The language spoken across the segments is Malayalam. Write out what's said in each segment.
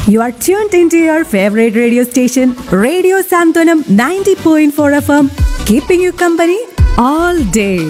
You are tuned into your favorite radio station, Radio Santonam 90.4 FM, keeping you company all day.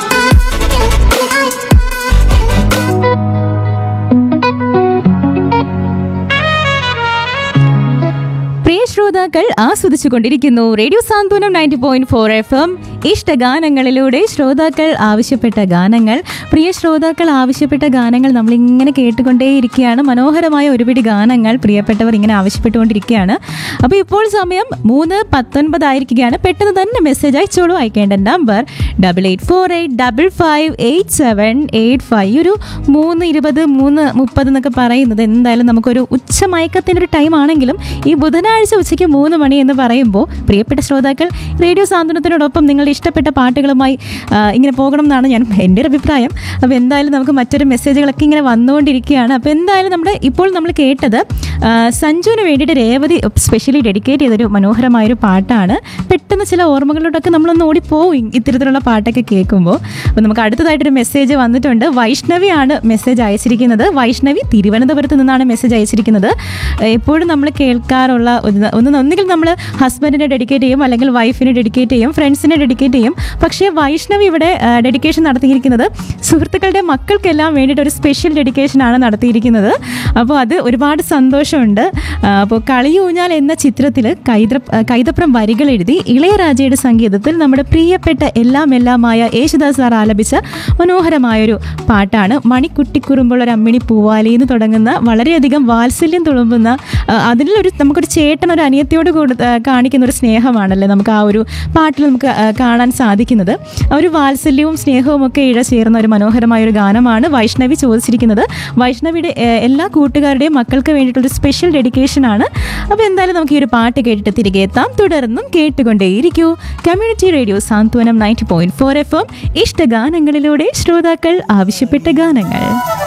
പ്രിയ ശ്രോതാക്കൾ ആസ്വദിച്ചുകൊണ്ടിരിക്കുന്നു radio Santhwanam ninety point four F M ഇഷ്ടഗാനങ്ങളിലൂടെ ശ്രോതാക്കൾ ആവശ്യപ്പെട്ട ഗാനങ്ങൾ പ്രിയ ശ്രോതാക്കൾ ആവശ്യപ്പെട്ട ഗാനങ്ങൾ നമ്മൾ ഇങ്ങനെ കേട്ടുകൊണ്ടേയിരിക്കുകയാണ് മനോഹരമായ ഒരുപിടി ഗാനങ്ങൾ പ്രിയപ്പെട്ടവർ ഇങ്ങനെ ആവശ്യപ്പെട്ടുകൊണ്ടിരിക്കുകയാണ് അപ്പോൾ ഇപ്പോൾ സമയം മൂന്ന് പത്തൊൻപതായിരിക്കുകയാണ് പെട്ടെന്ന് തന്നെ മെസ്സേജ് അയച്ചോളൂ അയക്കേണ്ട number double eight four eight double five eight seven eight five ഒരു മൂന്ന് ഇരുപത് മൂന്ന് മുപ്പത് എന്നൊക്കെ പറയുന്നത് എന്തായാലും നമുക്കൊരു ഉച്ചമയക്കത്തിൻ്റെ ഒരു ടൈം ആണെങ്കിലും ഈ ബുധനാഴ്ച ഉച്ചയ്ക്ക് മൂന്ന് മണി എന്ന് പറയുമ്പോൾ പ്രിയപ്പെട്ട ശ്രോതാക്കൾ റേഡിയോ സാന്ത്വനത്തിനോടൊപ്പം നിങ്ങളുടെ ഇഷ്ടപ്പെട്ട പാട്ടുകളുമായി ആ, ഇങ്ങനെ പോകണം എന്നാണ് ഞാൻ എൻ്റെ ഒരു അഭിപ്രായം അപ്പോൾ എന്തായാലും നമുക്ക് മറ്റൊരു മെസ്സേജുകളൊക്കെ ഇങ്ങനെ വന്നുകൊണ്ടിരിക്കുകയാണ് അപ്പോൾ എന്തായാലും നമ്മുടെ ഇപ്പോൾ നമ്മൾ കേട്ടത് ആ, സഞ്ജുവിന് വേണ്ടിയിട്ട് രേവതി സ്പെഷ്യലി ഡെഡിക്കേറ്റ് ചെയ്തൊരു മനോഹരമായൊരു പാട്ടാണ് പെട്ടെന്ന് ചില ഓർമ്മകളിലോട്ടൊക്കെ നമ്മളൊന്ന് ഓടിപ്പോവും ഇത്തരത്തിലുള്ള പാട്ടൊക്കെ കേൾക്കുമ്പോൾ അപ്പോൾ നമുക്ക് അടുത്തതായിട്ടൊരു മെസ്സേജ് വന്നിട്ടുണ്ട് വൈഷ്ണവിയാണ് മെസ്സേജ് അയച്ചിരിക്കുന്നത് വൈഷ്ണവി തിരുവനന്തപുരത്ത് നിന്നാണ് മെസ്സേജ് അയച്ചിരിക്കുന്നത് എപ്പോഴും നമ്മൾ കേൾക്കാറുള്ള ഒന്ന് ഒന്ന് ഒന്നുകിൽ നമ്മൾ ഹസ്ബൻഡിനെ ഡെഡിക്കേറ്റ് ചെയ്യും അല്ലെങ്കിൽ വൈഫിനെ ഡെഡിക്കേറ്റ് ചെയ്യും ഫ്രണ്ട്സിനെ ഡെഡിക്കേറ്റ് ചെയ്യും പക്ഷേ വൈഷ്ണവി ഇവിടെ ഡെഡിക്കേഷൻ നടത്തിയിരിക്കുന്നത് സുഹൃത്തുക്കളുടെ മക്കൾക്കെല്ലാം വേണ്ടിയിട്ട് ഒരു സ്പെഷ്യൽ ഡെഡിക്കേഷനാണ് നടത്തിയിരിക്കുന്നത് അപ്പോൾ അത് ഒരുപാട് സന്തോഷമുണ്ട് ആ, അപ്പോൾ കളിയൂഞ്ഞാൽ എന്ന ചിത്രത്തിൽ കൈത്ര കൈതപ്രം വരികൾ എഴുതി ഇളയരാജയുടെ സംഗീതത്തിൽ നമ്മുടെ പ്രിയപ്പെട്ട എല്ലാം എല്ലാമായ യേശുദാസ് സാർ ആലപിച്ച മനോഹരമായൊരു പാട്ടാണ് മണിക്കുട്ടിക്കുറുമ്പോൾ ഒരു അമ്മിണി പൂവാലി എന്ന് തുടങ്ങുന്ന വളരെയധികം വാത്സല്യം തുളുമ്പുന്ന ആ, അതിലൊരു നമുക്കൊരു ചേട്ടൻ ഒരു അനിയത്തിയോട് കൂടി ആ, കാണിക്കുന്ന ഒരു സ്നേഹമാണല്ലേ നമുക്ക് ആ ഒരു പാട്ടിൽ നമുക്ക് ആ, കാണാൻ സാധിക്കുന്നത് ആ ഒരു വാത്സല്യവും സ്നേഹവും ഒക്കെ ഇഴ ചേർന്ന ഒരു മനോഹരമായ ഒരു ഗാനമാണ് വൈഷ്ണവി ചോദിച്ചിരിക്കുന്നത് വൈഷ്ണവിയുടെ ഏ, എല്ലാ കൂട്ടുകാരുടെയും മക്കൾക്ക് വേണ്ടിയിട്ടുള്ളൊരു സ്പെഷ്യൽ ഡെഡിക്കേഷൻ ആണ് അപ്പോൾ എന്തായാലും നമുക്ക് ഈ ഒരു പാട്ട് കേട്ടിട്ട് തിരികെ എത്താം തുടർന്നും കേട്ടുകൊണ്ടേയിരിക്കൂ community radio Santhwanam ninety point four F M ഇഷ്ടഗാനങ്ങളിലൂടെ ശ്രോതാക്കൾ ആവശ്യപ്പെട്ട ഗാനങ്ങൾ